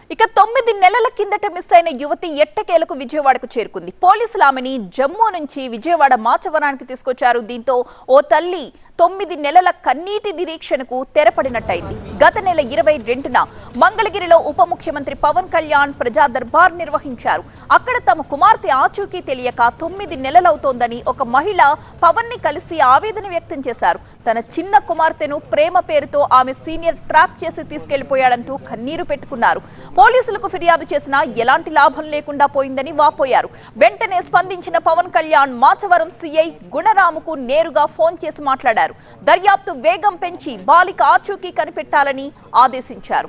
ఇక తొమ్మిది నెలల కిందట మిస్ అయిన యువతి ఎట్టకేలకు విజయవాడకు చేరుకుంది పోలీసులు ఆమెని జమ్మూ నుంచి విజయవాడ మాచవరానికి తీసుకొచ్చారు దీంతో ఓ తల్లి తొమ్మిది నెలల కన్నీటి నిరీక్షణకు తెరపడినట్టయింది గత నెల ఇరవై రెండున మంగళగిరిలో ఉప ముఖ్యమంత్రి పవన్ కళ్యాణ్ ప్రజా దర్బార్ నిర్వహించారు అక్కడ తమ కుమార్తె ఆచూకీ తెలియక తొమ్మిది నెలలవుతోందని ఒక మహిళ పవన్ ని కలిసి ఆవేదన వ్యక్తం చేశారు తన చిన్న కుమార్తెను ప్రేమ పేరుతో ఆమె సీనియర్ ట్రాప్ చేసి తీసుకెళ్లిపోయాడంటూ కన్నీరు పెట్టుకున్నారు పోలీసులకు ఫిర్యాదు చేసినా ఎలాంటి లాభం లేకుండా పోయిందని వాపోయారు వెంటనే స్పందించిన పవన్ కళ్యాణ్ మాచవరం సీఐ గుణరాముకు నేరుగా ఫోన్ చేసి మాట్లాడారు దర్యాప్తు వేగం పెంచి బాలిక ఆచూకీ కనిపెట్టాలని ఆదేశించారు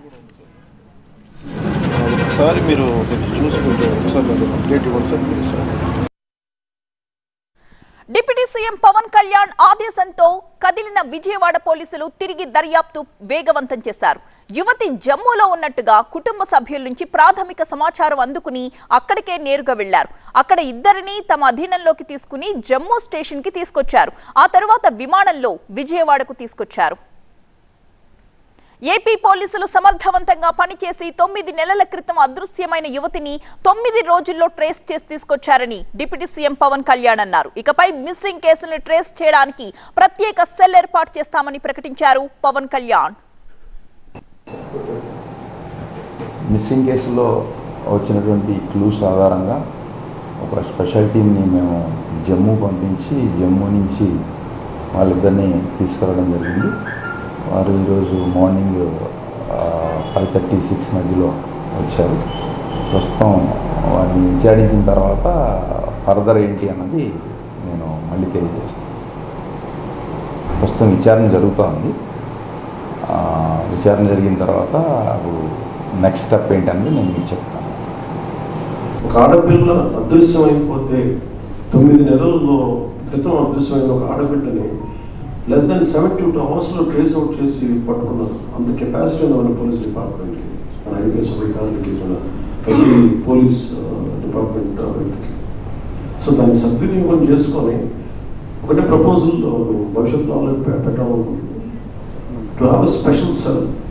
ఒకసారి మీరు కొంచెం చూసి కొంచెం ఒకసారి నాకు అప్డేట్ ఇవ్వండి sir please sir deputy CM Pawan Kalyan ఆదేశంతో కదిలిన విజయవాడ పోలీసులు తిరిగి దర్యాప్తు వేగవంతం చేశారు యువతి జమ్మూలో ఉన్నట్టుగా కుటుంబ సభ్యుల నుంచి ప్రాథమిక సమాచారం అందుకుని అక్కడికే నేరుగా వెళ్లారు అక్కడ ఇద్దరిని తమ అధీనంలోకి తీసుకుని జమ్మూ స్టేషన్ కి తీసుకొచ్చారు ఆ తరువాత విమానంలో విజయవాడకు తీసుకొచ్చారు ఏపీ పోలీసులు సమర్థవంతంగా పనిచేసి తొమ్మిది నెలల క్రితం అదృశ్యమైన యువతిని తొమ్మిది రోజుల్లో ట్రేస్ చేసి తీసుకొచ్చారని డిప్యూటీ సీఎం పవన్ కళ్యాణ్ అన్నారు ఇకపై మిస్సింగ్ కేసులను ట్రేస్ చేయడానికి ప్రత్యేక సెల్ ఏర్పాటు చేస్తామని ప్రకటించారు పవన్ కళ్యాణ్ మిస్సింగ్ కేసులో వచ్చినటువంటి క్లూస్ ఆధారంగా ఒక స్పెషల్ టీమ్ని మేము జమ్మూ పంపించి జమ్మూ నుంచి వాళ్ళిద్దరిని తీసుకురావడం జరిగింది వారు ఈరోజు మార్నింగ్ ఫైవ్ థర్టీ సిక్స్ మధ్యలో వచ్చారు ప్రస్తుతం వారిని విచారించిన తర్వాత ఫర్దర్ ఏంటి అన్నది నేను మళ్ళీ తెలియజేస్తాను ప్రస్తుతం విచారణ జరుగుతోంది ఆ, విచారణ జరిగిన తర్వాత అప్పుడు నెక్స్ట్ స్టెప్ ఏంటనేది నేను మీకు చెప్తాను ఒక ఆడపిల్ల అదృశ్యం అయిపోతే తొమ్మిది నెలల్లో క్రితం అదృశ్యమైన ఒక ఆడబిడ్డని లెస్ దాన్ సెవెంటీ టూ అవర్స్లో ట్రేస్ అవుట్ చేసి పట్టుకున్నారు అంత కెపాసిటీ ఉంది మన పోలీస్ డిపార్ట్మెంట్కి మన ఐపీఎస్ అధికారులకి మన ప్రతి పోలీస్ డిపార్ట్మెంట్ వ్యక్తికి సో దాన్ని సద్వినియోగం చేసుకొని ఒకటే ప్రపోజల్ భవిష్యత్తులో పెట్టాలనుకుంటున్నాం టు హ్యావ్ స్పెషల్ సెల్